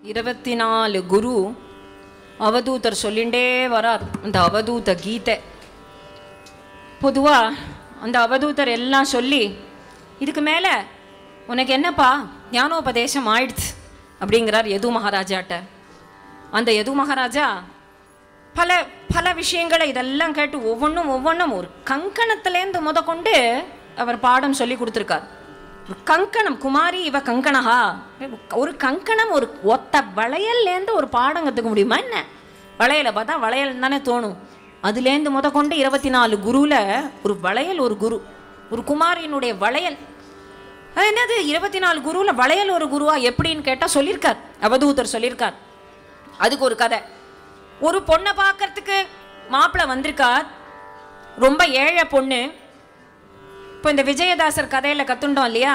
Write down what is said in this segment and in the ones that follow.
இருபத்தி நாலு குரு அவதூதர் சொல்லிண்டே வரார் அந்த அவதூத கீதை பொதுவா அந்த அவதூதர் எல்லாம் சொல்லி இதுக்கு மேலே உனக்கு என்னப்பா ஞானோபதேசம் ஆயிடுச்சு அப்படிங்கிறார் யது மகாராஜாட்ட அந்த யது மகாராஜா பல பல விஷயங்களை இதெல்லாம் கேட்டு ஒவ்வொன்றும் ஒவ்வொன்றும் ஒரு கங்கணத்திலேருந்து முத கொண்டு அவர் பாடம் சொல்லி கொடுத்துருக்கார் ஒரு கங்கணம் குமாரி இவ கங்கணஹா ஒரு கங்கணம் ஒரு ஒத்த வளையல்லேருந்து ஒரு பாடம் கற்றுக்க முடியுமா என்ன வளையலை பார்த்தா வளையல் தானே தோணும் அதுலேருந்து முத கொண்டு இருபத்தி நாலு குருவில் ஒரு வளையல் ஒரு குரு ஒரு குமாரியினுடைய வளையல் அது என்னது இருபத்தி நாலு குருவில் வளையல் ஒரு குருவா எப்படின்னு கேட்டால் சொல்லியிருக்கார் அவதூதர் சொல்லியிருக்கார் அதுக்கு ஒரு கதை ஒரு பொண்ணை பார்க்கறதுக்கு மாப்பிள்ளை வந்திருக்கார் ரொம்ப ஏழை பொண்ணு இப்போ இந்த விஜயதாசர் கதையில் கத்துண்டோம் இல்லையா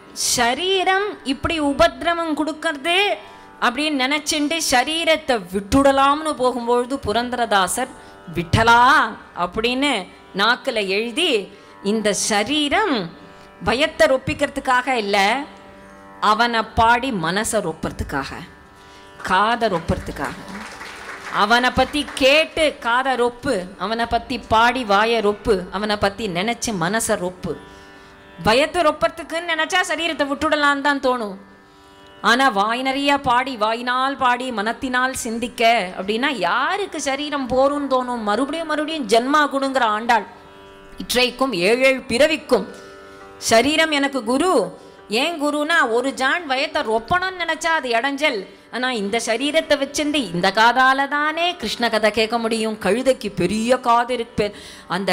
சரீரம் இப்படி உபத்திரவம் கொடுக்கறது அப்படின்னு நினச்சிண்டு சரீரத்தை விட்டுடலாம்னு போகும்பொழுது புரந்தரதாசர் விட்டலா அப்படின்னு நாக்கில் எழுதி இந்த சரீரம் பயத்தை ரொப்பிக்கிறதுக்காக இல்லை அவனை பாடி மனசை ரொப்புறதுக்காக காதை ரொப்புறதுக்காக அவனை பற்றி கேட்டு காதை ரொப்பு அவனை பற்றி பாடி வாயை ரொப்பு அவனை பற்றி நினச்சி மனசை ரொப்பு பயத்தை ரொப்பறதுக்குன்னு நினச்சா சரீரத்தை விட்டுடலான்னு தான் தோணும் ஆனால் வாய் நிறைய பாடி வாயினால் பாடி மனத்தினால் சிந்திக்க அப்படின்னா யாருக்கு சரீரம் போரும்னு தோணும் மறுபடியும் மறுபடியும் ஜென்மா கொடுங்கிற ஆண்டாள் இற்றைக்கும் ஏழேழு பிறவிக்கும் சரீரம் எனக்கு குரு ஏன் குருனா ஒரு ஜான் வயத்தை ரொப்பணும்னு நினச்சா அது இடைஞ்சல் ஆனால் இந்த சரீரத்தை வச்சிருந்து இந்த காதால தானே கிருஷ்ண கதை கேட்க முடியும் கழுதைக்கு பெரிய காது இருக்கு அந்த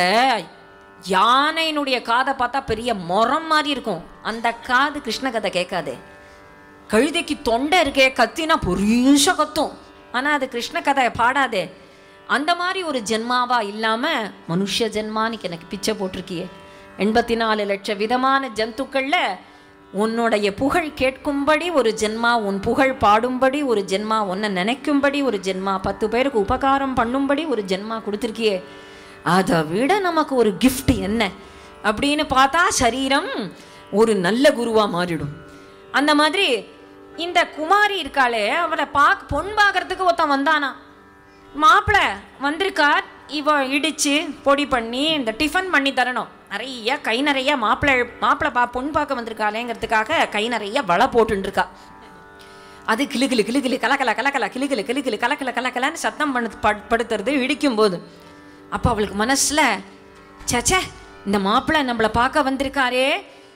யானையினுடைய காதை பார்த்தா பெரிய முறம் மாதிரி இருக்கும் அந்த காது கிருஷ்ண கதை கேட்காது கழுதைக்கு தொண்டை இருக்கே கத்தினா பொரிசா கத்தும் ஆனால் அது கிருஷ்ண கதை பாடாதே அந்த மாதிரி ஒரு ஜென்மாவா இல்லாமல் மனுஷ ஜென்மான்னு எனக்கு பிச்சை போட்டிருக்கியே எண்பத்தி நாலு லட்சம் விதமான ஜந்துக்களில் உன்னுடைய புகழ் கேட்கும்படி ஒரு ஜென்மா உன் புகழ் பாடும்படி ஒரு ஜென்மா உன்னை நினைக்கும்படி ஒரு ஜென்மா பத்து பேருக்கு உபகாரம் பண்ணும்படி ஒரு ஜென்மா கொடுத்துருக்கியே அதை விட நமக்கு ஒரு gift என்ன அப்படின்னு பார்த்தா சரீரம் ஒரு நல்ல குருவாக மாறிடும் அந்த மாதிரி இந்த குமாரி இருக்காளே அவளை பார்க்க பொன் பார்க்கறதுக்கு ஒருத்தன் வந்தானா மாப்பிள்ளை வந்திருக்கார் இவ இடிச்சு பொடி பண்ணி இந்த டிஃபன் பண்ணி தரணும் நிறைய கை நிறைய மாப்பிள்ளை மாப்பிள்ளை பா பொன் பார்க்க வந்திருக்காளேங்கிறதுக்காக கை நிறைய வலை போட்டுன்னு இருக்கா அது கிளு கிளு கிளு கிளு கலக்கல கலக்கல கிளு கிளு கிளு கிளு கலக்கல கலக்கலன்னு சத்தம் பண்ணு படு- படுத்துறது இடிக்கும் போது அப்போ அவளுக்கு மனசுல சச்சே இந்த மாப்பிள்ளை நம்மளை பார்க்க வந்திருக்காரே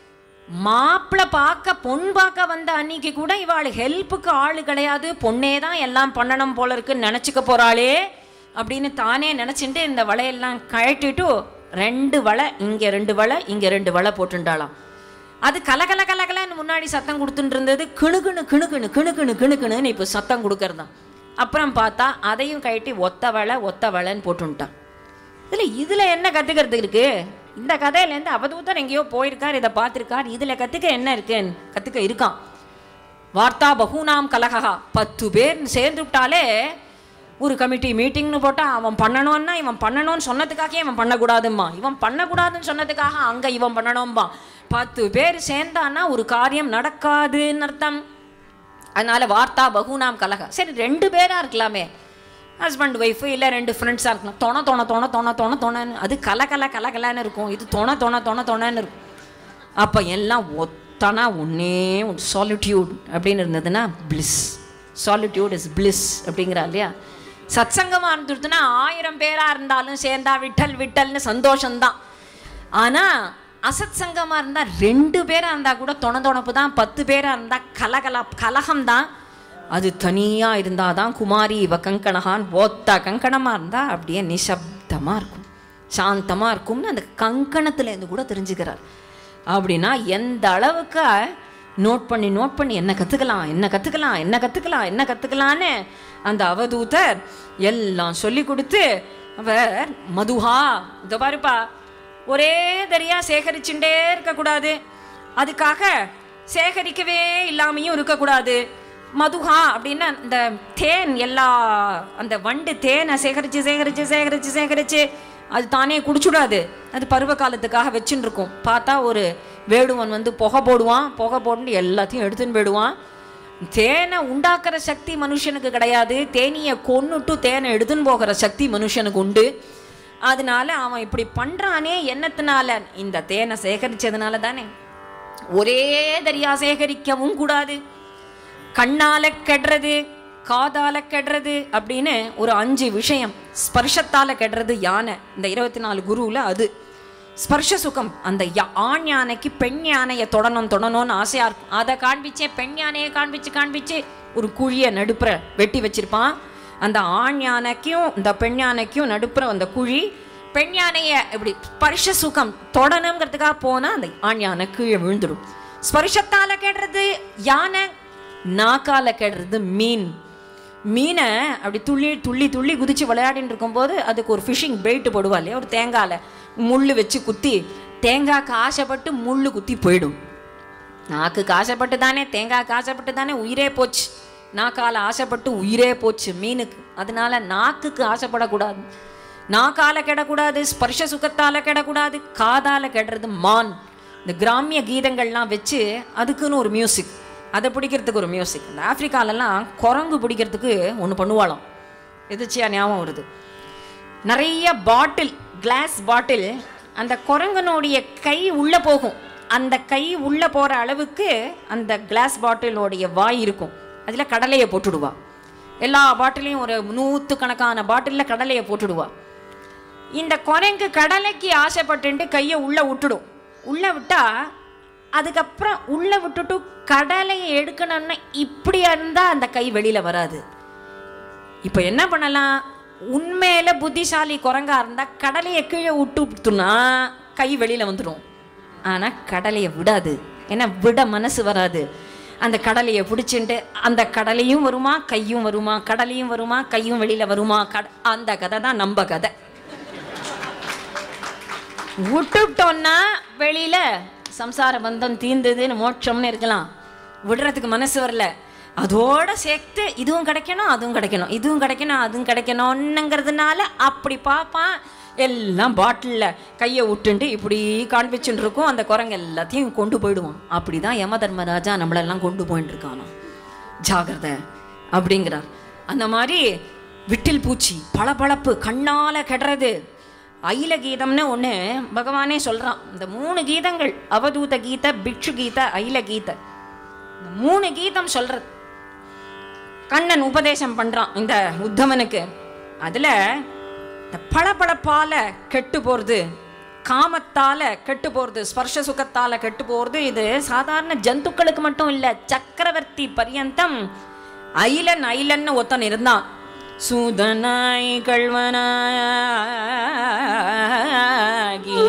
மாப்பிள்ளை பார்க்க பொன் பார்க்க வந்த அன்னைக்கு கூட இவாள் ஹெல்ப்புக்கு ஆள் கிடையாது பொண்ணே தான் எல்லாம் பண்ணணும் போல இருக்குன்னு நினச்சிக்க போறாளே அப்படின்னு தானே நினச்சிட்டு இந்த வலையெல்லாம் கழட்டிட்டு ரெண்டு வலை இங்கே ரெண்டு வலை இங்கே ரெண்டு வலை போட்டுண்டாளாம் அது கல கல கல கலன்னு முன்னாடி சத்தம் கொடுத்துட்டு இருந்தது கிணுகுணு கிணுகுணு கிணுகுணு கிணுகுணுன்னு இப்போ சத்தம் கொடுக்கறதான் அப்புறம் பார்த்தா அதையும் கழட்டி ஒத்த வலை ஒத்த வலைன்னு போட்டுன்ட்டான் இதில் இதில் என்ன கற்றுக்கிறது இருக்கு இந்த கதையிலேருந்து அவதூதர் எங்கேயோ போயிருக்கார் இதை பார்த்துருக்கார் இதில் கற்றுக்க என்ன இருக்குன்னு கற்றுக்க இருக்கான் வார்த்தா பகுனாம் கலகா பத்து பேர் சேர்ந்து விட்டாலே ஒரு கமிட்டி மீட்டிங்னு போட்டால் அவன் பண்ணணும்னா இவன் பண்ணணும்னு சொன்னதுக்காக இவன் பண்ணக்கூடாதும்மா இவன் பண்ணக்கூடாதுன்னு சொன்னதுக்காக அங்கே இவன் பண்ணணும்பா பத்து பேர் சேர்ந்தான்னா ஒரு காரியம் நடக்காதுன்னு அர்த்தம் அதனால வார்த்தா பகுனாம் கலக சரி ரெண்டு பேராக இருக்கலாமே ஹஸ்பண்ட் ஒய்ஃபு இல்லை ரெண்டு ஃப்ரெண்ட்ஸாக இருக்கலாம் தொண தொண தொண தொண தொண தொணன்னு அது கல கல கல கலன்னு இருக்கும் இது தொண தொண தொண தொணன்னு இருக்கும் அப்போ எல்லாம் ஒத்தனா ஒன்னே ஒன்று சாலிட்யூட் அப்படின்னு இருந்ததுன்னா பிளிஸ் சாலிட்யூட் இஸ் பிளிஸ் அப்படிங்கிறா இல்லையா சத்சங்கமாக இருந்துருதுன்னா ஆயிரம் பேராக இருந்தாலும் சேர்ந்தா விட்டல் விட்டல்னு சந்தோஷம்தான் ஆனால் அசத் சங்கமாக இருந்தால் ரெண்டு பேராக இருந்தால் கூட தொண தொணப்பு தான் பத்து பேராக இருந்தால் கலகல கலகம் தான் அது தனியாக இருந்தால் தான் குமாரி இவ கங்கணகான் ஒத்த கங்கணமாக இருந்தால் அப்படியே நிசப்தமாக இருக்கும் சாந்தமாக இருக்கும்னு அந்த கங்கணத்துலேருந்து கூட தெரிஞ்சுக்கிறார் அப்படின்னா எந்த அளவுக்கு நோட் பண்ணி நோட் பண்ணி என்ன கற்றுக்கலாம் என்ன கற்றுக்கலாம் என்ன கற்றுக்கலாம் என்ன கற்றுக்கலான்னு அந்த அவதூதர் எல்லாம் சொல்லி கொடுத்து அவர் மதுஹா இதோ பாருப்பா ஒரே தரியா சேகரிச்சுட்டே இருக்கக்கூடாது அதுக்காக சேகரிக்கவே இல்லாமையும் இருக்கக்கூடாது மதுஹா அப்படின்னா இந்த தேன் எல்லா அந்த வண்டு தேனை சேகரித்து சேகரித்து சேகரித்து சேகரித்து அது தானே குடிச்சுடாது அது பருவ காலத்துக்காக வச்சுன்னு இருக்கும் பார்த்தா ஒரு வேடுவன் வந்து புகை போடுவான் புகை போட்டு எல்லாத்தையும் எடுத்துன்னு போயிடுவான் தேனை உண்டாக்குற சக்தி மனுஷனுக்கு கிடையாது தேனியை கொன்னுட்டு தேனை எடுத்துன்னு போகிற சக்தி மனுஷனுக்கு உண்டு அதனால அவன் இப்படி பண்றானே என்னத்தினால இந்த தேனை சேகரிச்சதுனால தானே ஒரே தரியா சேகரிக்கவும் கூடாது கண்ணால கெடுறது காதால கெடுறது அப்படின்னு ஒரு அஞ்சு விஷயம் ஸ்பர்ஷத்தால கெடுறது யானை இந்த இருபத்தி நாலு குருவில் அது ஸ்பர்ஷ சுகம் அந்த யா- ஆண் யானைக்கு பெண் யானையை தொடணும் தொடணும்னு ஆசையா இருக்கும் அதை காண்பிச்சே பெண் யானையை காண்பிச்சு காண்பிச்சு ஒரு குழியை நடுப்புற வெட்டி வச்சிருப்பான் அந்த ஆண் யானைக்கும் இந்த பெண் யானைக்கும் நடுப்புற அந்த குழி பெண் யானையை இப்படி ஸ்பர்ஷ சுகம் தொடணுங்கிறதுக்காக போனால் அந்த ஆண் யானை கீழே விழுந்துடும் ஸ்பர்ஷத்தால கெடுறது யானை நாக்கால கெடுறது மீன் மீனை அப்படி துள்ளி துள்ளி துள்ளி குதிச்சு விளையாடின்னு இருக்கும்போது அதுக்கு ஒரு ஃபிஷிங் பெல்ட் போடுவா இல்லையா ஒரு தேங்காயில் முள் வச்சு குத்தி தேங்காய்க்கு ஆசைப்பட்டு முள் குத்தி போயிடும் நாக்குக்கு ஆசைப்பட்டு தானே தேங்காய்க்கு ஆசைப்பட்டு தானே உயிரே போச்சு நாக்கால ஆசைப்பட்டு உயிரே போச்சு மீனுக்கு அதனால நாக்குக்கு ஆசைப்படக்கூடாது நாக்கால கெடக்கூடாது ஸ்பர்ஷ சுகத்தால கெடக்கூடாது காதால கெடுறது மான் இந்த கிராமிய கீதங்கள்லாம் வச்சு அதுக்குன்னு ஒரு மியூசிக் அதை பிடிக்கிறதுக்கு ஒரு மியூசிக் இந்த ஆப்பிரிக்காலெல்லாம் குரங்கு பிடிக்கிறதுக்கு ஒன்று பண்ணுவாளாம் எதிர்ச்சியா ஞாபகம் வருது நிறைய பாட்டில் கிளாஸ் பாட்டில் அந்த குரங்கனுடைய கை உள்ளே போகும் அந்த கை உள்ளே போகிற அளவுக்கு அந்த கிளாஸ் பாட்டிலோடைய வாய் இருக்கும் அதில் கடலையை போட்டுடுவா எல்லா பாட்டிலையும் ஒரு நூற்றுக்கணக்கான பாட்டிலில் கடலையை போட்டுடுவா இந்த குரங்கு கடலைக்கு ஆசைப்பட்டுட்டு கையை உள்ளே விட்டுடும் உள்ளே விட்டா அதுக்கப்புறம் உள்ளே விட்டுட்டு கடலையை எடுக்கணும்னா இப்படி இருந்தால் அந்த கை வெளியில் வராது இப்போ என்ன பண்ணலாம் உண்மையில புத்திசாலி குரங்கா இருந்தா கடலையை கீழே விட்டு விட்டுனா கை வெளியில வந்துடும் ஆனா கடலையை விடாது ஏன்னா விட மனசு வராது அந்த கடலையை பிடிச்சிட்டு அந்த கடலையும் வருமா கையும் வருமா கடலையும் வருமா கையும் வெளியில வருமா கட அந்த கதை தான் நம்ம கதை விட்டுட்டோன்னா வெளியில சம்சார பந்தம் தீர்ந்ததுன்னு மோட்சம்னு இருக்கலாம் விடுறதுக்கு மனசு வரல அதோட சேர்த்து இதுவும் கிடைக்கணும் அதுவும் கிடைக்கணும் இதுவும் கிடைக்கணும் அதுவும் கிடைக்கணும்னுங்கிறதுனால அப்படி பார்ப்பான் எல்லாம் பாட்டிலில் கையை விட்டுண்டு இப்படி காண்பிச்சுட்டு இருக்கும் அந்த குரங்கு எல்லாத்தையும் கொண்டு போயிடுவான் அப்படி தான் யம தர்மராஜா நம்மளெல்லாம் கொண்டு போயிட்டு இருக்கானோ ஜாகிரதை அப்படிங்கிறார் அந்த மாதிரி விட்டில் பூச்சி பளபளப்பு கண்ணால கெடுறது அயில கீதம்னு ஒன்று பகவானே சொல்கிறான் இந்த மூணு கீதங்கள் அவதூத கீத பிக்ஷு கீத அயில கீத இந்த மூணு கீதம் சொல்றது கண்ணன் உபதேசம் பண்றான் இந்த உத்தமனுக்கு அதுல இந்த பளபளப்பால கெட்டு போறது காமத்தால கெட்டு போறது ஸ்பர்ஷ சுகத்தால கெட்டு போறது இது சாதாரண ஜந்துக்களுக்கு மட்டும் இல்ல சக்கரவர்த்தி பரியந்தம் ஐலன் ஐலன்னு ஒருத்தன் இருந்தான் சூதனாய் கள்வனாகி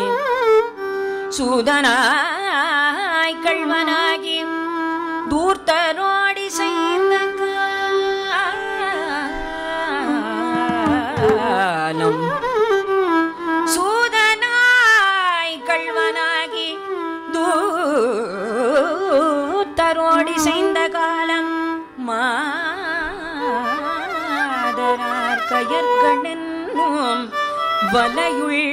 சூதனாய் கள்வனாகி தூர்த்தரோடி செய்த காலம் சூதனாய் கள்வனாகி தூர்த்தரோடி செய்த காலம் மாதரார் கயற்கணென்னும் வலையுள்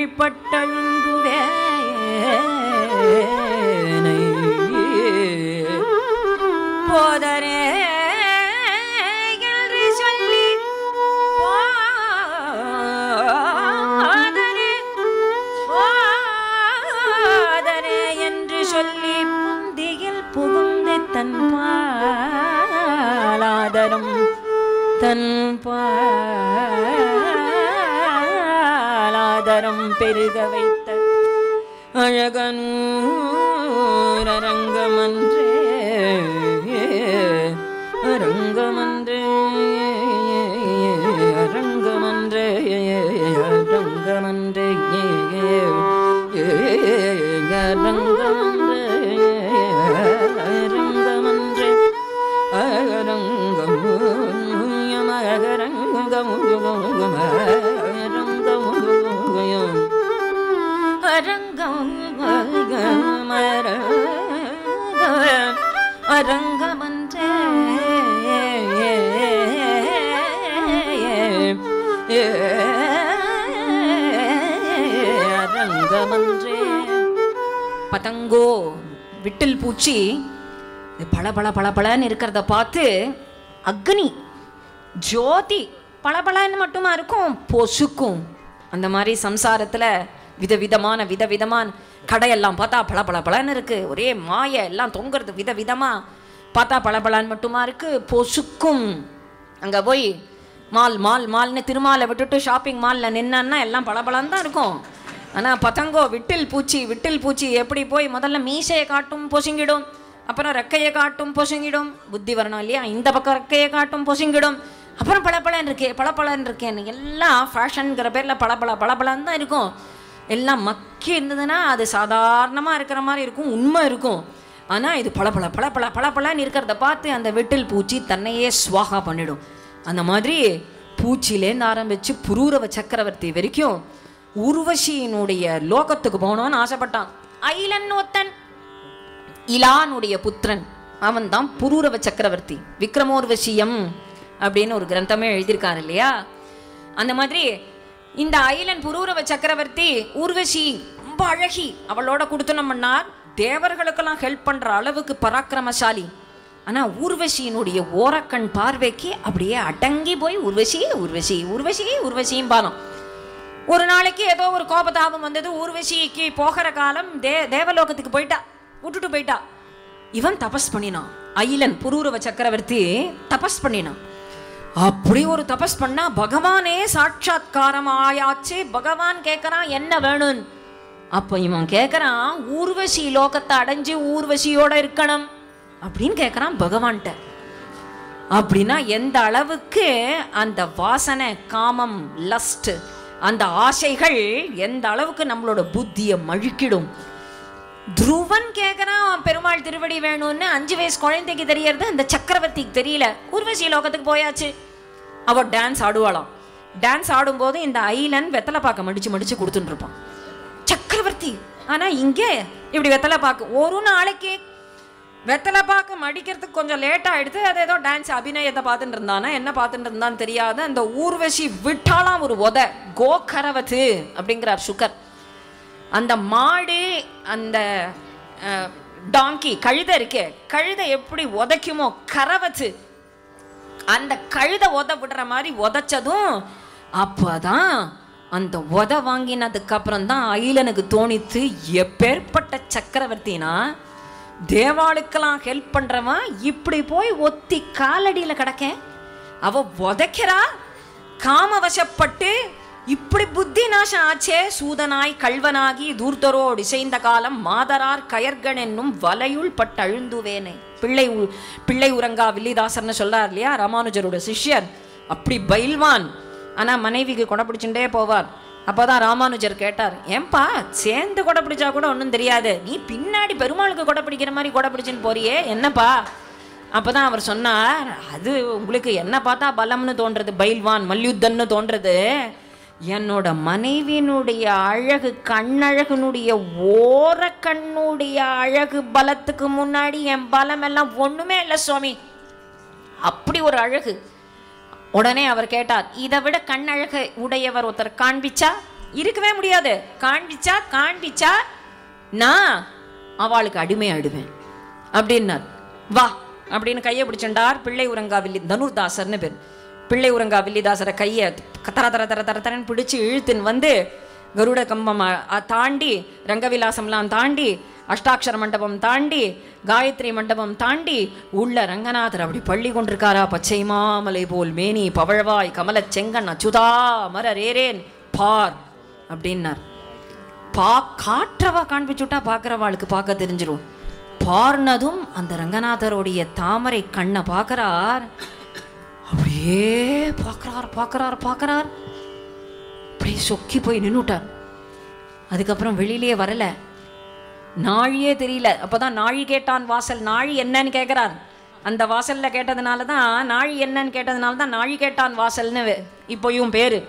பட்டழுந்துவேனை போதரே என்று சொல்லி போதரே போதரே என்று சொல்லி புந்தியில் புகுந்து தன் பாலாதரம் தன் பாலாதரம் பெருக வைத்த அழகனூரங்கமன்றே அரங்கமன்றே அரங்கமன்றே அரங்கமன்றே அரங்கமன்றே அரங்கமன்றே அரங்கம் அரங்கம் அரங்கமன்றே அரங்கமன்றே பதங்கோ விட்டில் பூச்சி இது பள பள பள பளன்னு இருக்கிறத பார்த்து அக்னி ஜோதி பளபளன்னு மட்டுமா இருக்கும் பொசுக்கும் அந்த மாதிரி சம்சாரத்துல விதவிதமான விதவிதமான கடையெல்லாம் பார்த்தா பள பள பளன்னு இருக்கு ஒரே மாய எல்லாம் தொங்குறது விதவிதமா பார்த்தா பளபளன்னு மட்டுமா இருக்கு பொசுக்கும் அங்க போய் மால் மால் மால்னு திருமாலை விட்டுட்டு ஷாப்பிங் மாலில் நின்னான்னா எல்லாம் பளபளன்னு தான் இருக்கும் ஆனா பதங்கோ விட்டில் பூச்சி விட்டில் பூச்சி எப்படி போய் முதல்ல மீசையை காட்டும் பொசுங்கிடும் அப்புறம் ரெக்கையை காட்டும் பொசுங்கிடும் புத்தி வரணும் இல்லையா இந்த பக்கம் ரெக்கையை காட்டும் பொசுங்கிடும் அப்புறம் பளபளன்னு இருக்கே பளபளன்னு இருக்கேன்னு எல்லாம் ஃபேஷனுங்கிற பேரில் பளபள பளபளன்னு தான் இருக்கும் எல்லாம் மக்கி இருந்ததுன்னா அது சாதாரணமாக இருக்கிற மாதிரி இருக்கும் உண்மை இருக்கும் ஆனால் இது பளபள பளபள பளபளன்னு இருக்கிறத பார்த்து அந்த வெட்டில் பூச்சி தன்னையே ஸ்வாகா பண்ணிடும் அந்த மாதிரி பூச்சியிலேருந்து ஆரம்பித்து புரூரவ சக்கரவர்த்தி வரைக்கும் உர்வஷியினுடைய லோகத்துக்கு போகணும்னு ஆசைப்பட்டான் ஐலன் ஒத்தன் இலானுடைய புத்திரன் அவன் தான் புரூரவ சக்கரவர்த்தி விக்ரமோர்வசியம் அப்படின்னு ஒரு கிரந்தமே எழுதியிருக்காரு இல்லையா அந்த மாதிரி இந்த ஐலன் புரூரவ சக்கரவர்த்தி ஊர்வசி ரொம்ப அழகி அவளோட கொடுத்தனம் பண்ணார் தேவர்களுக்கெல்லாம் ஹெல்ப் பண்ற அளவுக்கு பராக்கிரமசாலி ஆனா ஊர்வசியினுடைய ஓரக்கண் பார்வைக்கு அப்படியே அடங்கி போய் உர்வசி உர்வசி உர்வசி உர்வசியும் பானம் ஒரு நாளைக்கு ஏதோ ஒரு கோபதாபம் வந்தது ஊர்வசிக்கு போகிற காலம் தே தேவலோகத்துக்கு போயிட்டா விட்டுட்டு போயிட்டா இவன் தபஸ் பண்ணினான் அயிலன் புரூரவ சக்கரவர்த்தி தபஸ் பண்ணினான் அப்படி ஒரு தபஸ் பண்ணா பகவானே சாட்சாத்காரம் ஆயாச்சு பகவான் கேட்கறான் என்ன வேணும் அப்ப இவன் கேட்கறான் ஊர்வசி லோகத்தை அடைஞ்சு ஊர்வசியோட இருக்கணும் அப்படின்னு கேட்கறான் பகவான்கிட்ட அப்படின்னா எந்த அளவுக்கு அந்த வாசனை காமம் லஸ்ட் அந்த ஆசைகள் எந்த அளவுக்கு நம்மளோட புத்தியை மழுக்கிடும் துருவன் கேட்குறான் பெருமாள் திருவடி வேணும்னு அஞ்சு வயசு குழந்தைக்கு தெரியறது அந்த சக்கரவர்த்திக்கு தெரியல உர்வசி லோகத்துக்கு போயாச்சு அவ டான்ஸ் ஆடுவாளாம் டான்ஸ் ஆடும்போது இந்த ஐலன் வெத்தலை பாக்க மடிச்சு மடிச்சு கொடுத்துட்டு இருப்பான் சக்கரவர்த்தி ஆனா இங்கே இப்படி வெத்தலை பாக்கு ஒரு நாளைக்கு வெத்தலை பாக்கு மடிக்கிறதுக்கு கொஞ்சம் லேட் ஆயிடுது அது ஏதோ டான்ஸ் அபிநயத்தை பார்த்துட்டு இருந்தானா என்ன பார்த்துட்டு இருந்தான்னு தெரியாத அந்த ஊர்வசி விட்டாலாம் ஒரு உத கோகரவத்து அப்படிங்கிறார் சுகர் அந்த மாடு அந்த டாங்கி கழுதை இருக்கே கழுதை எப்படி உதைக்குமோ கரவத்து அந்த கழுதை உத விடுற மாதிரி உதைச்சதும் அப்பதான் அந்த உத வாங்கினதுக்கு அப்புறம் தான் ஐலனுக்கு தோணித்து எப்பேற்பட்ட சக்கரவர்த்தினா தேவாளுக்கெல்லாம் ஹெல்ப் பண்றவன் இப்படி போய் ஒத்தி காலடியில கிடக்க அவ உதைக்கிறா காமவசப்பட்டு இப்படி புத்தி நாசம் ஆச்சே சூதனாய் கல்வனாகி தூர்த்தரோடு இசைந்த காலம் மாதரார் கயர்கன் என்னும் வலையுள் பட்டு அழுந்துவேனே பிள்ளை உ- பிள்ளை உறங்கா வில்லிதாசர்னு சொல்றார் இல்லையா ராமானுஜரோட சிஷ்யர் அப்படி பயில்வான் ஆனா மனைவிக்கு கொடை பிடிச்சுட்டே போவார் அப்பதான் ராமானுஜர் கேட்டார் ஏன்பா சேர்ந்து கொடை பிடிச்சா கூட ஒன்றும் தெரியாது நீ பின்னாடி பெருமாளுக்கு கொடை பிடிக்கிற மாதிரி கொடை பிடிச்சுன்னு போறியே என்னப்பா அப்பதான் அவர் சொன்னார் அது உங்களுக்கு என்ன பார்த்தா பலம்னு தோன்றது பைல்வான் மல்யுத்தன்னு தோன்றது என்னோட மனைவியினுடைய அழகு கண்ணழகுனுடைய ஓர கண்ணுடைய அழகு பலத்துக்கு முன்னாடி என் பலம் எல்லாம் ஒண்ணுமே இல்லை சுவாமி அப்படி ஒரு அழகு உடனே அவர் கேட்டார் இதை விட கண்ணழகு உடையவர் ஒருத்தர் காண்பிச்சா இருக்கவே முடியாது காண்பிச்சா காண்பிச்சா நான் அவளுக்கு அடிமை ஆயிடுவேன் அப்படின்னார் வா அப்படின்னு கையை பிடிச்சண்டார் பிள்ளை உறங்கா வில்லி தனுர்தாசர்னு பேர் பிள்ளை உறங்கா வில்லிதாசரை கையை தர தர தர தர தரன்னு பிடிச்சு இழுத்துன்னு வந்து கருட கம்பம் அ- அ- தாண்டி ரங்கவிலாசம்லாம் தாண்டி அஷ்டாட்சர மண்டபம் தாண்டி காயத்ரி மண்டபம் தாண்டி உள்ள ரங்கநாதர் அப்படி பள்ளி கொண்டிருக்காரா பச்சை மாமலை போல் மேனி பவழவாய் கமலச் செங்கன் அச்சுதா மர ரேரேன் பார் அப்படின்னார் பா காற்றவா காண்பிச்சுட்டா பார்க்குறவாளுக்கு பார்க்க தெரிஞ்சிரும் பார்னதும் அந்த ரங்கநாதருடைய தாமரை கண்ணை பார்க்கறார் அப்படியே பார்க்கறார் பார்க்கறார் பார்க்கறார் அப்படியே சொக்கி போய் நின்னுட்டார் அதுக்கப்புறம் வெளியிலேயே வரல நாழியே தெரியல அப்பதான் நாழி கேட்டான் வாசல் நாழி என்னன்னு கேட்குறார் அந்த வாசல்ல கேட்டதுனால தான் நாழி என்னன்னு கேட்டதுனால தான் நாழி கேட்டான் வாசல்னு வே- இப்போயும் பேரு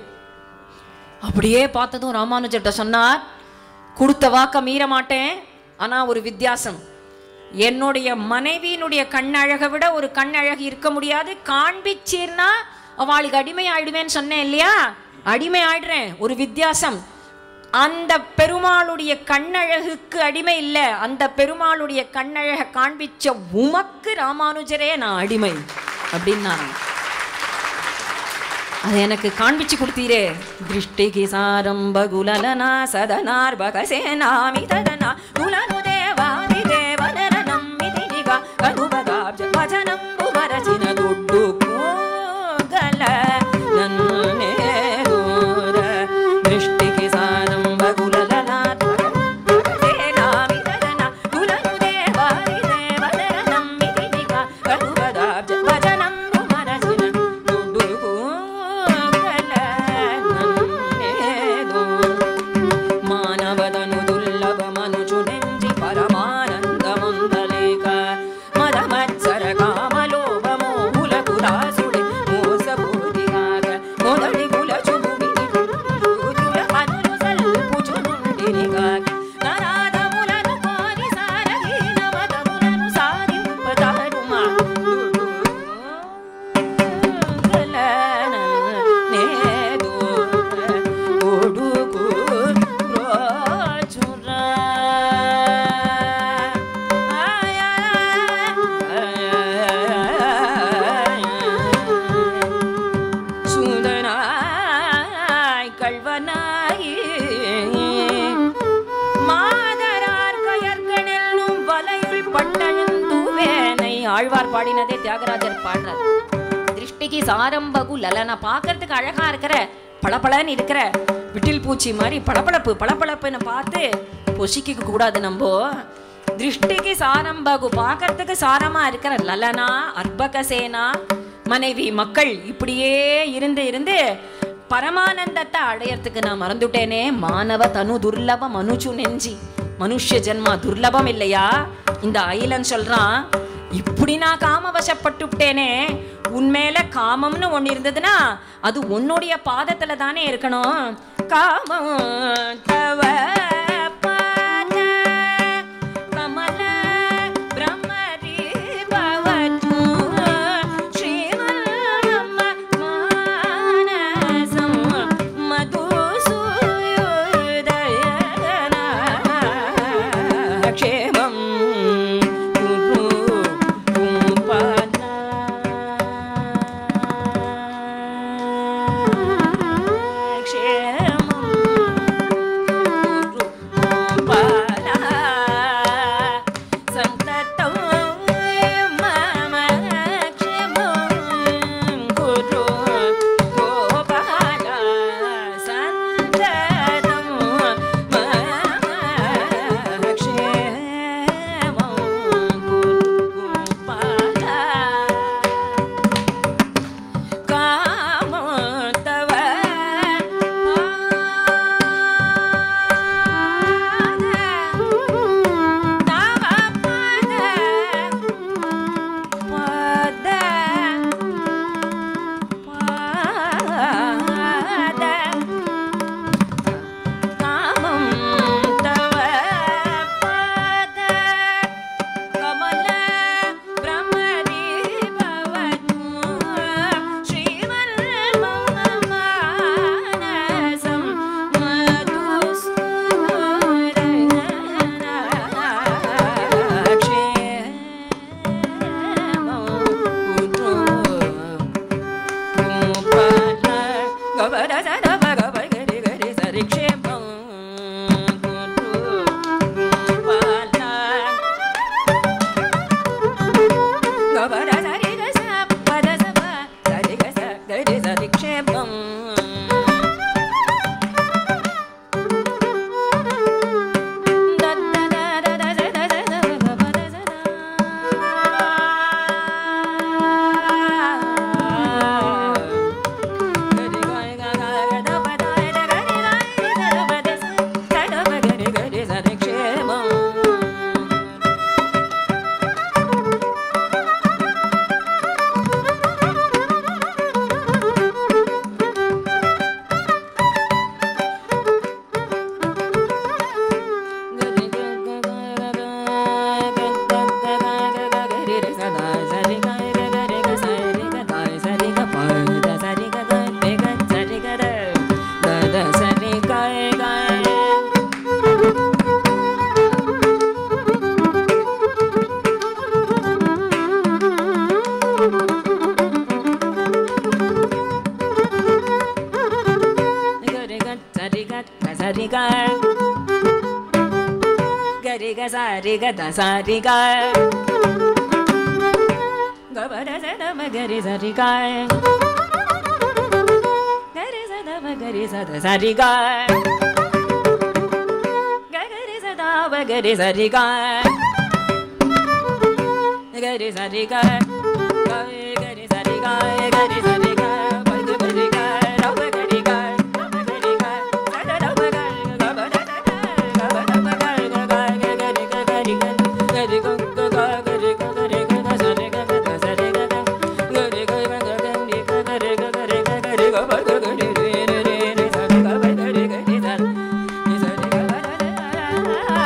அப்படியே பார்த்ததும் ராமானுஜர்கிட்ட சொன்னார் கொடுத்த வாக்க மீற மாட்டேன் ஆனா ஒரு வித்தியாசம் என்னுடைய மனைவியினுடைய கண்ணழகை விட ஒரு கண்ணழகு இருக்க முடியாது காண்பிச்சீர்னா அவளுக்கு அடிமை ஆயிடுவேன்னு சொன்னேன் இல்லையா அடிமை ஆயிடுறேன் ஒரு வித்தியாசம் அந்த பெருமாளுடைய கண்ணழகுக்கு அடிமை இல்லை அந்த பெருமாளுடைய கண்ணழக காண்பிச்ச உமக்கு ராமானுஜரே நான் அடிமை அப்படின்னா அது எனக்கு காண்பிச்சு கொடுத்தீரே திருஷ்டிகி சாரம்ப குலலனா சதனார் பகசேனாமி ததனா குலனு தேவாதி தேவனர நம்மிதி நிகா கனுபகாப்ஜ வஜனம்பு மரசின துட்டு கூಗಲ ನನ್ನೇ ದೂರ ದೃಷ್ಟಿಗೆ ಸಾರಂಭ ಕುಲಲನಾಥ ಸೇನಾಮಿ ತದನ ಕುಲನು ದೇವಾದಿ ದೇವನರ ನಮ್ಮಿತಿ ನಿಗ ಕರುವದಾಬ್ಜ ವಚನಂಬು ಮರಸಿನ ದುಡ್ಡು ಕೂಗಲ ನನ್ನೇ ದೂರ ಮಾನವದನು ದುರ್ಲಭ ಮನುಜು ನೆಂಜಿ ಪರಮಾನಂದ ಮುಂದಲೇಕ ಮದ ಮತ್ಸರ ಕಾಮಲೋಭ ಮೋಹುಲ ಕುಲಾಸುಡೆ ಮೋಸ ಬೂದಿಗಾಗ ಮೊದಲಿ ಕುಲ ಚುಬುವಿನಿ ಕುಲ ಕನುಲು ಸಲ್ಪು ಚುನುಂಡಿನಿಗಾಗ ನರಾದ ಮುಲನು ಕೋರಿ ಸಾರಹೀನ ಮದ ಮುಲನು ಸಾರಿಂಪದಾಡುಮ கல்வனாயி மாதரார் கயற்கணெல்லும் வலையுள் பட்டழுந்துவேனை ஆழ்வார் பாடினதே தியாகராஜர் பாடுறார் திருஷ்டிக்கு சாரம்பகு லலனா பார்க்கறதுக்கு அழகா இருக்கிற பளபளன்னு இருக்கிற விட்டில் பூச்சி மாதிரி பளபளப்பு பளபளப்புன்னு பார்த்து பொசிக்க கூடாது நம்ம திருஷ்டிக்கு சாரம்பகு பார்க்கறதுக்கு சாரமா இருக்கிற லலனா அர்பகசேனா மனைவி மக்கள் இப்படியே இருந்து இருந்து பரமானந்தத்தை அடையறதுக்கு நான் மறந்துட்டேனே மானவ தனு துர்லப மனுச்சு நெஞ்சி மனுஷ்ய ஜென்மா துர்லபம் இல்லையா இந்த ஐலன் சொல்றான் இப்படி நான் காம வசப்பட்டுட்டேனே உன்மேல காமம்னு ஒண்ணு இருந்ததுன்னா அது உன்னுடைய பாதத்துல தானே இருக்கணும் காமம் தவ பாத கமல பிரம்மரி பவது ஸ்ரீமன்ம மானசம் மதுசூதயன க்ஷேமம் குரு கும்பனா க்ஷேமம் கரி க சாரி க த சாரி க கபட சதம கரி சரி க கரி சதம கரி சத சரி க கரி சதாவ கரி சரி க கரி சரி க கரி சரி க கரி சரி க பது பரி க ரவ கரி க ரவ கரி க சத ரவ க கபட சத கபட மக க க கரி க கரி க கரி க க க கரி க கரி க க சரி க க க சரி க க கரி க க க கரி க கரி க கரி க கரி க ப க கரி ரே ரே ரே ரே சரி க ப கரி கரி சரி நீ சரி க ப ர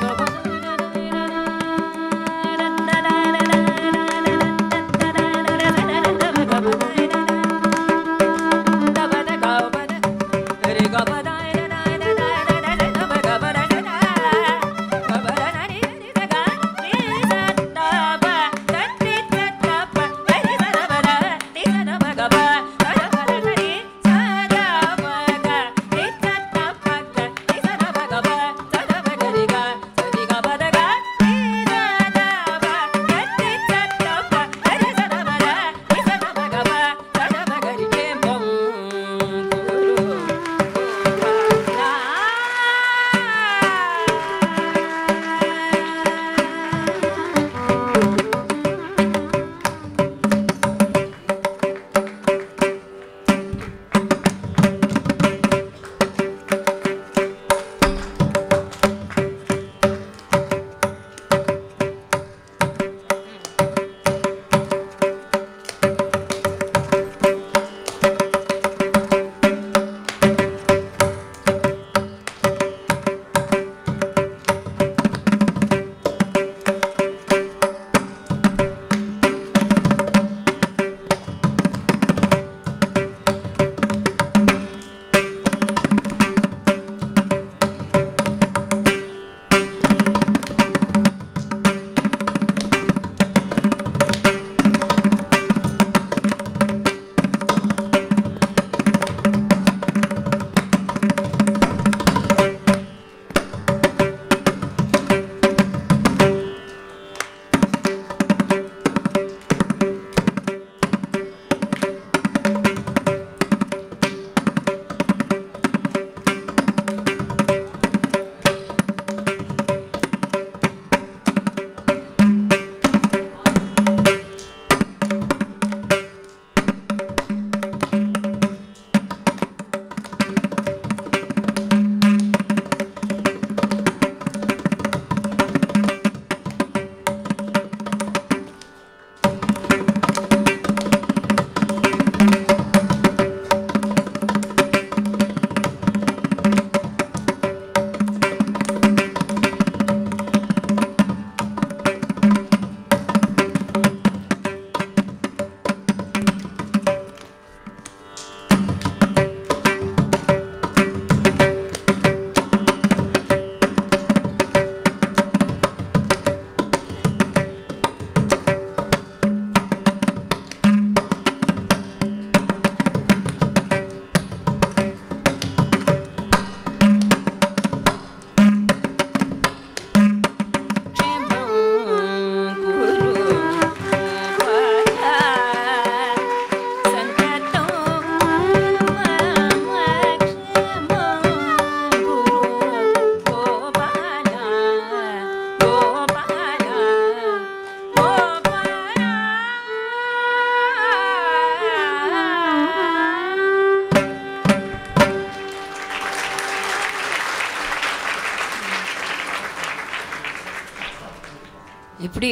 இப்படி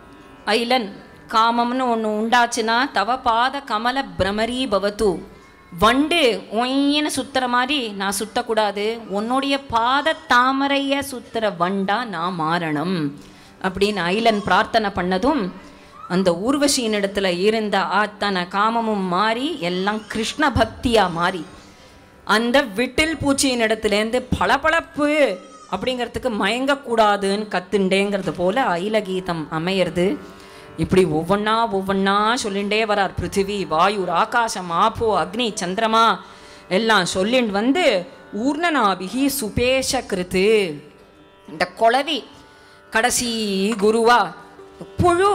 ஐலன் காமம்னு ஒன்று உண்டாச்சுன்னா தவ பாத கமல பிரமரி பவத்து வண்டு ஒயின்னு சுத்துற மாதிரி நான் சுத்தக்கூடாது உன்னுடைய பாத தாமரைய சுத்துற வண்டா நான் மாறணும் அப்படின்னு ஐலன் பிரார்த்தனை பண்ணதும் அந்த ஊர்வசியின் இடத்துல இருந்த அத்தனை காமமும் மாறி எல்லாம் கிருஷ்ண பக்தியா மாறி அந்த விட்டில் பூச்சியின் இடத்துலேருந்து பளபளப்பு அப்படிங்கிறதுக்கு மயங்கக்கூடாதுன்னு கத்துண்டேங்கிறது போல ஐலகீதம் அமையிறது இப்படி ஒவ்வொன்றா ஒவ்வொன்றா சொல்லிண்டே வரார் பிருத்திவி வாயு ஆகாசம் ஆப்போ அக்னி சந்திரமா எல்லாம் சொல்லிண்டு வந்து ஊர்ணனாபிகி சுபேஷ கிருத்து இந்த குளவி கடைசி குருவா புழு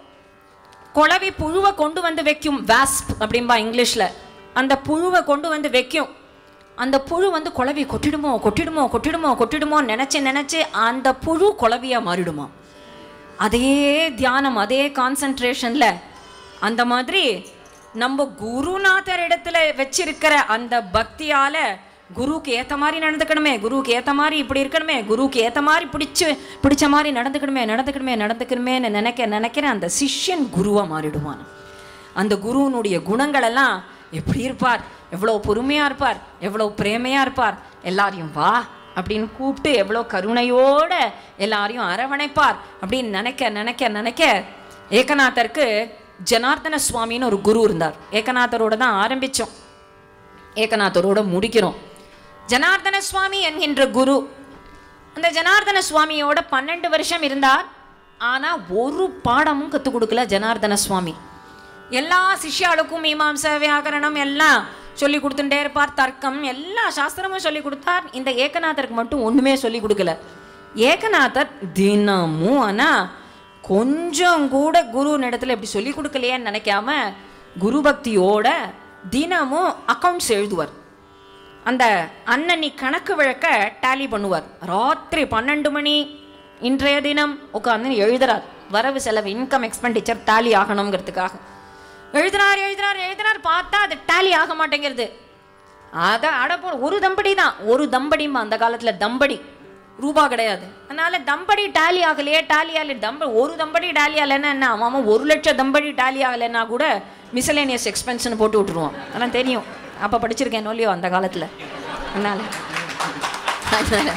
குளவி புழுவை கொண்டு வந்து வைக்கும் வாஸ்ப் அப்படிம்பா இங்கிலீஷில் அந்த புழுவை கொண்டு வந்து வைக்கும் அந்த புழு வந்து குளவி கொட்டிடுமோ கொட்டிடுமோ கொட்டிடுமோ கொட்டிடுமோ நினச்சி நினச்சி அந்த புழு குளவியாக மாறிடுமா அதே தியானம் அதே கான்சன்ட்ரேஷனில் அந்த மாதிரி நம்ம குருநாதர் இடத்துல வச்சிருக்கிற அந்த பக்தியால் குருவுக்கு ஏற்ற மாதிரி நடந்துக்கணுமே குருவுக்கு ஏற்ற மாதிரி இப்படி இருக்கணுமே குருவுக்கு ஏற்ற மாதிரி பிடிச்சு பிடிச்ச மாதிரி நடந்துக்கணுமே நடந்துக்கணுமே நடந்துக்கணுமேன்னு நினைக்க நினைக்கிற அந்த சிஷ்யன் குருவாக மாறிடுவான் அந்த குருவினுடைய குணங்கள் எல்லாம் எப்படி இருப்பார் எவ்வளோ பொறுமையாக இருப்பார் எவ்வளோ பிரேமையாக இருப்பார் எல்லாரையும் வா அப்படின்னு கூப்பிட்டு எவ்வளோ கருணையோட எல்லாரையும் அரவணைப்பார் அப்படின்னு நினைக்க நினைக்க நினைக்க ஏகநாதருக்கு ஜனார்தன சுவாமின்னு ஒரு குரு இருந்தார் ஏகநாதரோட தான் ஆரம்பித்தோம் ஏகநாதரோட முடிக்கிறோம் ஜனார்தன சுவாமி என்கின்ற குரு அந்த ஜனார்தன சுவாமியோட பன்னெண்டு வருஷம் இருந்தார் ஆனால் ஒரு பாடமும் கற்றுக் கொடுக்கல ஜனார்தன சுவாமி எல்லா சிஷ்யாளுக்கும் மீமாம்ச வியாகரணம் எல்லாம் சொல்லி கொடுத்துட்டே இருப்பார் தர்க்கம் எல்லா சாஸ்திரமும் சொல்லி கொடுத்தார் இந்த ஏகநாதருக்கு மட்டும் ஒன்றுமே சொல்லி கொடுக்கல ஏகநாதர் தினமும் ஆனால் கொஞ்சம் கூட குரு இடத்துல இப்படி சொல்லி கொடுக்கலையேன்னு நினைக்காம குரு பக்தியோட தினமும் அக்கவுண்ட்ஸ் எழுதுவார் அந்த அன்னனி கணக்கு வழக்க டேலி பண்ணுவார் ராத்திரி பன்னெண்டு மணி இன்றைய தினம் உட்காந்து எழுதுறார் வரவு செலவு இன்கம் எக்ஸ்பெண்டிச்சர் டேலி ஆகணுங்கிறதுக்காக எழுதுறார் எழுதுறார் எழுதுறார் பார்த்தா அது டேலி ஆக மாட்டேங்கிறது அதை அடப்போ ஒரு தம்படி தான் ஒரு தம்படிமா அந்த காலத்தில் தம்படி ரூபா கிடையாது அதனால தம்படி டேலி ஆகலையே டேலி ஆகல தம்ப ஒரு தம்படி டேலி ஆகலைன்னா என்ன அவன் ஒரு லட்சம் தம்படி டேலி ஆகலைன்னா கூட மிசலேனியஸ் எக்ஸ்பென்ஸ்னு போட்டு விட்டுருவான் அதெல்லாம் தெரியும் அப்போ படிச்சிருக்கேன் இல்லையோ அந்த காலத்தில் அதனால அதனால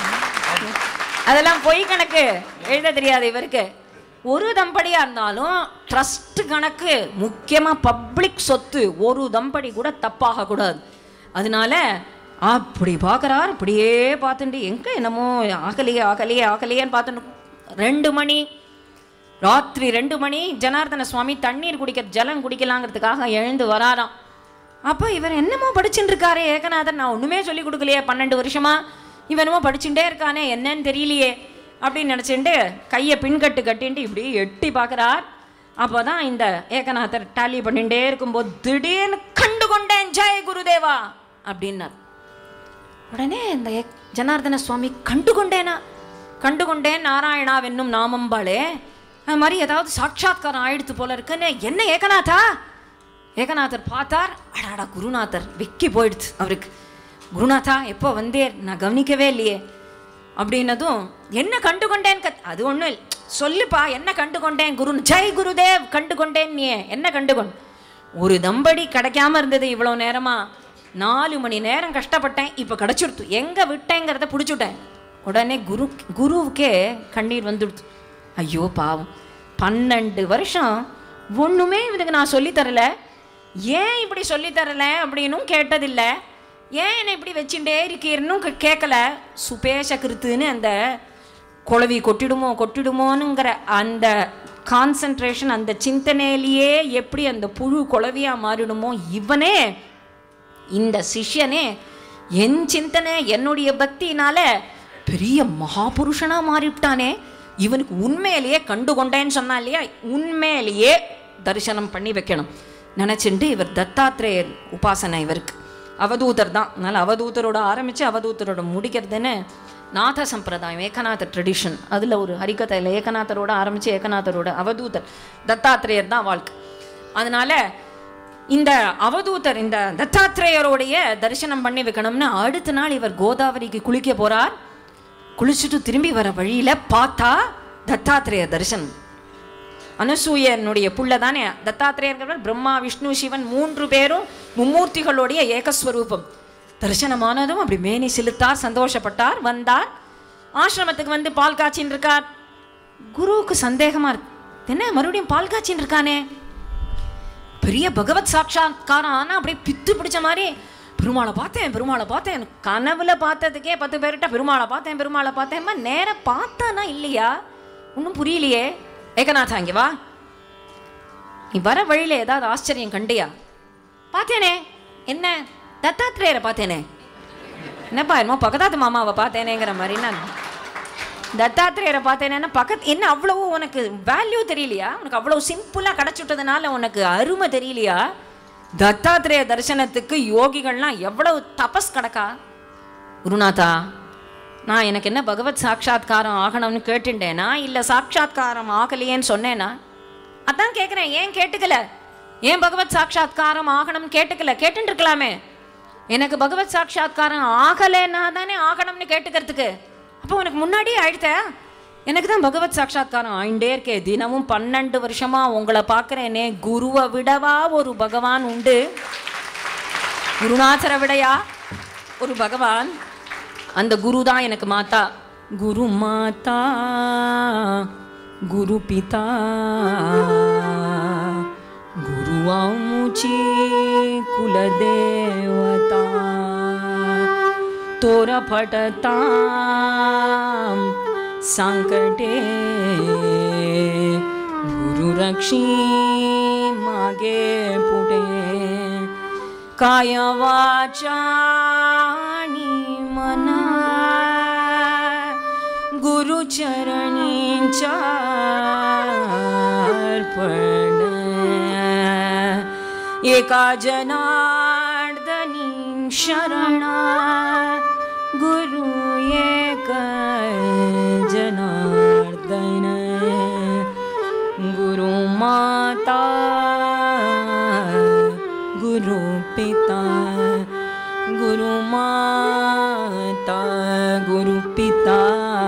அதெல்லாம் பொய் கணக்கு எழுத தெரியாது இவருக்கு ஒரு தம்படியாக இருந்தாலும் ட்ரஸ்ட் கணக்கு முக்கியமாக பப்ளிக் சொத்து ஒரு தம்படி கூட தப்பாக கூடாது அதனால அப்படி பார்க்குறார் அப்படியே பார்த்துட்டு எங்கே என்னமோ ஆகலையே ஆகலையே ஆகலையேன்னு பார்த்துட்டு ரெண்டு மணி ராத்திரி ரெண்டு மணி ஜனார்தன சுவாமி தண்ணீர் குடிக்க ஜலம் குடிக்கலாங்கிறதுக்காக எழுந்து வராராம் அப்போ இவர் என்னமோ படிச்சுட்டு இருக்காரே ஏகநாதர் நான் ஒன்றுமே சொல்லி கொடுக்கலையே பன்னெண்டு வருஷமா இவன் என்னமோ படிச்சுட்டே இருக்கானே என்னன்னு தெரியலையே அப்படின்னு நினச்சிட்டு கையை பின்கட்டு கட்டின்ட்டு இப்படி எட்டி பார்க்குறார் அப்போ தான் இந்த ஏகநாதர் டாலி பண்ணிகிட்டே இருக்கும்போது திடீர்னு கண்டு கொண்டேன் ஜெய குருதேவா அப்படின்னார் உடனே இந்த ஏ- ஜனார்தன சுவாமி கண்டு கொண்டேனா கண்டு கொண்டேன் நாராயணா வென்னும் நாமம்பாளே அது மாதிரி ஏதாவது சாட்சாத்காரம் ஆயிடுத்து போல இருக்குன்னு என்ன ஏகநாதா ஏகநாதர் பார்த்தார் அடாடா குருநாதர் வெக்கி போயிடுச்சு அவருக்கு குருநாதா எப்போ வந்தேர் நான் கவனிக்கவே இல்லையே அப்படின்னதும் என்ன கண்டு கொண்டேன் கத் அது ஒன்றும் இல்லை சொல்லுப்பா என்ன கண்டு கொண்டேன் குரு ஜெய் குருதேவ் கண்டு கொண்டேன் நீ என்ன கண்டு கொண்டு ஒரு தம்படி கிடைக்காம இருந்தது இவ்வளோ நேரமா நாலு மணி நேரம் கஷ்டப்பட்டேன் இப்போ கிடச்சிடுத்து எங்கே விட்டேங்கிறத பிடிச்சுட்டேன் உடனே குரு குருவுக்கே கண்ணீர் வந்துடுத்து ஐயோ பாவம் பன்னெண்டு வருஷம் ஒன்றுமே இவனுக்கு நான் சொல்லித் தரல ஏன் இப்படி சொல்லித் தரல அப்படின்னும் கேட்டதில்லை ஏன் என்னை இப்படி வச்சுட்டே இருக்கீர்னும் கே- கேட்கல சுபேஷ கிருத்துன்னு அந்த குழவி கொட்டிடுமோ கொட்டிடுமோனுங்கிற அந்த கான்சன்ட்ரேஷன் அந்த சிந்தனையிலேயே எப்படி அந்த புழு குழவியாக மாறிடுமோ இவனே இந்த சிஷ்யனே என் சிந்தனை என்னுடைய பக்தியினால பெரிய மகாபுருஷனா மாறிவிட்டானே இவனுக்கு உண்மையிலேயே கண்டு கொண்டேன்னு சொன்னா இல்லையா உண்மையிலேயே தரிசனம் பண்ணி வைக்கணும் நினச்சிட்டு இவர் தத்தாத்திரேயர் உபாசனை இவருக்கு அவதூதர் தான் அதனால் அவதூதரோட ஆரம்பித்து அவதூதரோட முடிக்கிறதுன்னு நாத சம்பிரதாயம் ஏகநாத ட்ரெடிஷன் அதில் ஒரு ஹரிகதையில் ஏகநாதரோட ஆரம்பித்து ஏகநாதரோட அவதூதர் தத்தாத்திரேயர் தான் வாழ்க்கை அதனால இந்த அவதூதர் இந்த தத்தாத்திரேயருடைய தரிசனம் பண்ணி வைக்கணும்னு அடுத்த நாள் இவர் கோதாவரிக்கு குளிக்க போறார் குளிச்சுட்டு திரும்பி வர வழியில பார்த்தா தத்தாத்திரேய தரிசனம் அனசூயனுடைய புள்ள தானே தத்தாத்திரேயர்கள் பிரம்மா விஷ்ணு சிவன் மூன்று பேரும் மும்மூர்த்திகளுடைய ஏகஸ்வரூபம் தரிசனமானதும் அப்படி மேனி செலுத்தார் சந்தோஷப்பட்டார் வந்தார் ஆசிரமத்துக்கு வந்து பால் காய்ச்சின்னு இருக்கார் குருவுக்கு சந்தேகமா இருக்கு என்ன மறுபடியும் பால் காய்ச்சின்னு இருக்கானே பெரிய பகவத் சாட்சாத்காரம் ஆனால் அப்படியே பித்து பிடிச்ச மாதிரி பெருமாளை பார்த்தேன் பெருமாளை பார்த்தேன் கனவுல பார்த்ததுக்கே பத்து பேர்கிட்ட பெருமாளை பார்த்தேன் பெருமாளை பார்த்தேன்மா நேராக பார்த்தானா இல்லையா ஒன்றும் புரியலையே ஏகநாதா இங்கே வா நீ வர வழியில ஏதாவது ஆச்சரியம் கண்டியா பார்த்தேனே என்ன தத்தாத்திரேயரை பார்த்தேனே என்னப்பா என்னமோ பக்கத்தாத்து மாமாவை பார்த்தேனேங்கிற மாதிரி நான் தத்தாத்திரேயரை பார்த்தேன்னா பக்கத்து என்ன அவ்வளவு உனக்கு வேல்யூ தெரியலையா உனக்கு அவ்வளோ சிம்பிளாக கிடச்சுட்டதுனால உனக்கு அருமை தெரியலையா தத்தாத்திரேய தரிசனத்துக்கு யோகிகள்லாம் எவ்வளவு தபஸ் கிடக்கா குருநாதா நான் எனக்கு என்ன பகவத் சாட்சாத்காரம் ஆகணும்னு கேட்டுட்டேனா இல்லை சாட்சாத்காரம் ஆகலையேன்னு சொன்னேனா அதான் கேட்குறேன் ஏன் கேட்டுக்கல ஏன் பகவத் சாட்சாத்காரம் ஆகணும்னு கேட்டுக்கல கேட்டுட்டு இருக்கலாமே எனக்கு பகவத் சாட்சாத்காரம் ஆகலைன்னா தானே ஆகணும்னு கேட்டுக்கிறதுக்கு அப்போ உனக்கு முன்னாடியே ஆயிடுத்த எனக்கு தான் பகவத் சாட்சாத்காரம் ஆயிண்டே இருக்கே தினமும் பன்னெண்டு வருஷமா உங்களை பார்க்குறேனே குருவை விடவா ஒரு பகவான் உண்டு குருநாதரை விடையா ஒரு பகவான் அந்த குரு தான் எனக்கு மாதா குரு மாதா குரு பிதா குரு ஆமுச்சி குலதேவதா तोर फटतां संकटे गुरुरक्षी मागे पुढे काय वाचानी मना गुरुचरणींच्या अर्पण एका जनार्दनी शरणा गुरु एक जनार्दन गुरु माता गुरु पिता गुरु माता गुरु पिता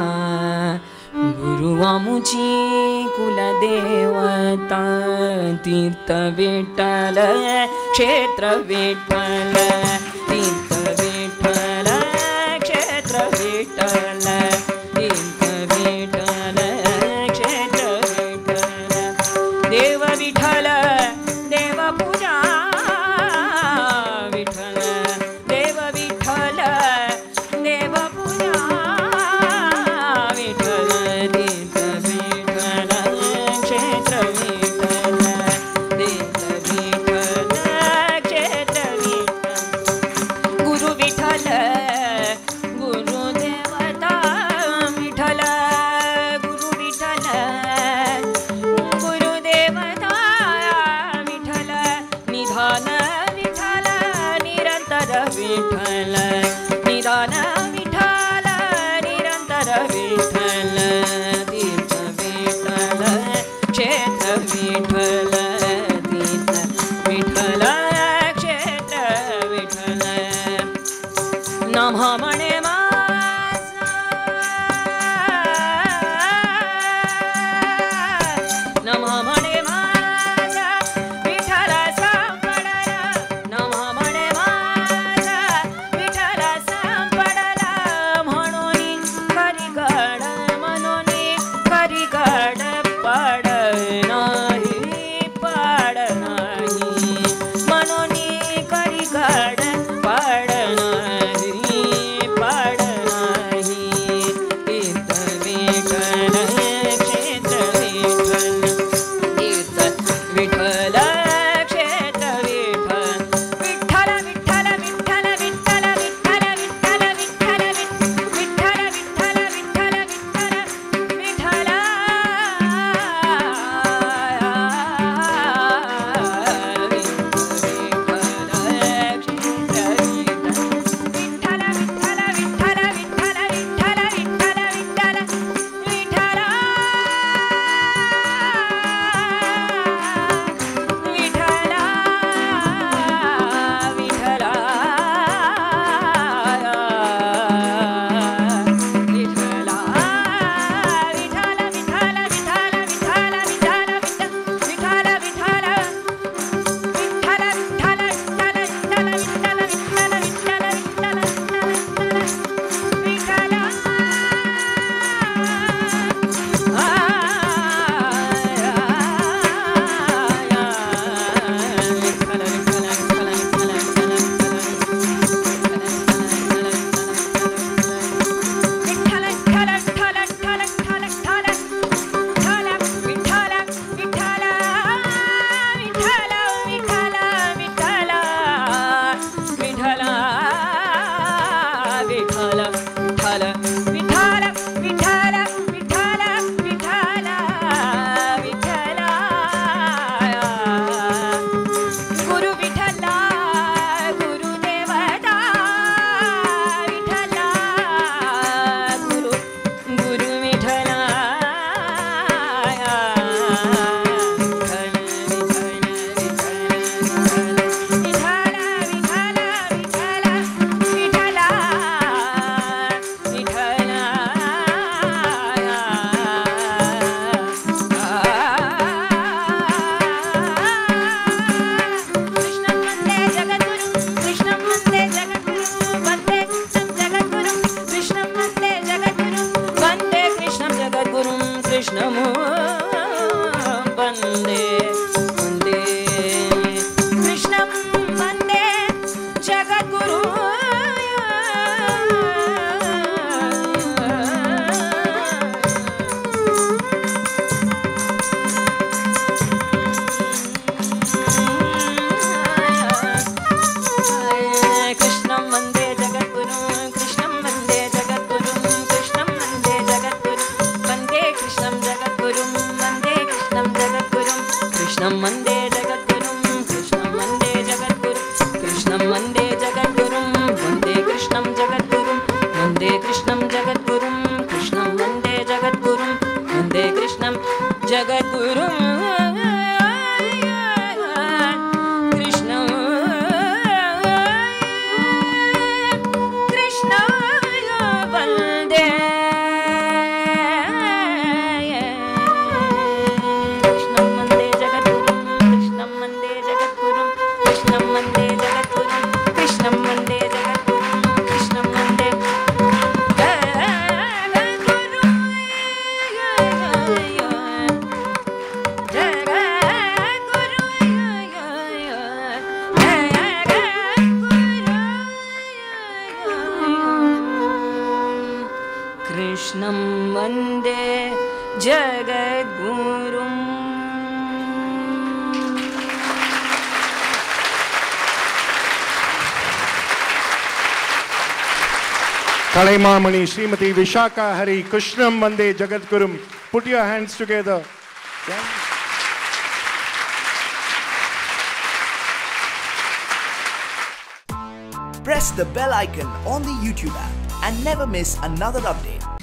गुरु आमुची कुलदेवता तीर्थ विठ्ठल क्षेत्र विठ्ठल तीर्थ विठ्ठल क्षेत्र विठ्ठल तीर्थ विठ्ठल क्षेत्र विठ्ठल देव विठ्ठल देव पूजा विठ्ठल देव विठ्ठल देव पूजा विठ्ठल तीर्थ विठ्ठल क्षेत्र विठ्ठल तीर्थ विठ्ठल क्षेत्र विठ्ठल गुरु विठ्ठल गुरु देवता विठ्ठल गुरु विठ्ठल गुरु देवता विठ्ठल निधान विठ्ठल निरंतर विठ्ठल निधान विठ्ठल निरंतर विठ्ठल तीर्थ विठ्ठल क्षेत्र विठ्ठल तीर्थ विठ्ठल क्षेत्र विठ्ठल नमः मणे नमः मणे माझा विठ्ठल सांपडला नमः मणे माझा विठ्ठल कृष्णमु वन्दे वन्दे कृष्णं वन्दे जगद्गुरु कृष्णं वन्दे जगद्गुरुं कृष्णं वन्दे जगद्गुरुं कृष्णं वन्दे जगद्गुरुं वन्दे कृष्णं जगद्गुरुं वन्दे कृष्णं जगद्गुरुं कृष्णं वन्दे जगद्गुरुं कृष्णं वन्दे जगद्गुरुं कृष्णं वन्दे जगद्गुरुं वन्दे कृष्णं जगद्गुरुं वन्दे कृष्णं जगद्गुरुं कृष्णं वन्दे जगद्गुरुं वन्दे कृष्णं जगद्गुरुं कृष्ण कृष्ण वन्दे कृष्णं वन्दे जगद्गुरुं कृष्णं वन्दे जगद्गुरुं कृष्णं वन्दे जगद्गुरुं कृष्णं वन्दे जगद्गुरुं कृष्णं वन्दे जगद्गुरुं कृष्णं वन्दे जगद्गुरुम् Kalaimamani Srimati Vishaka Hari Krishnam Vande Jagadgurum. Put your hands together. Press the bell icon on the YouTube app and never miss another update.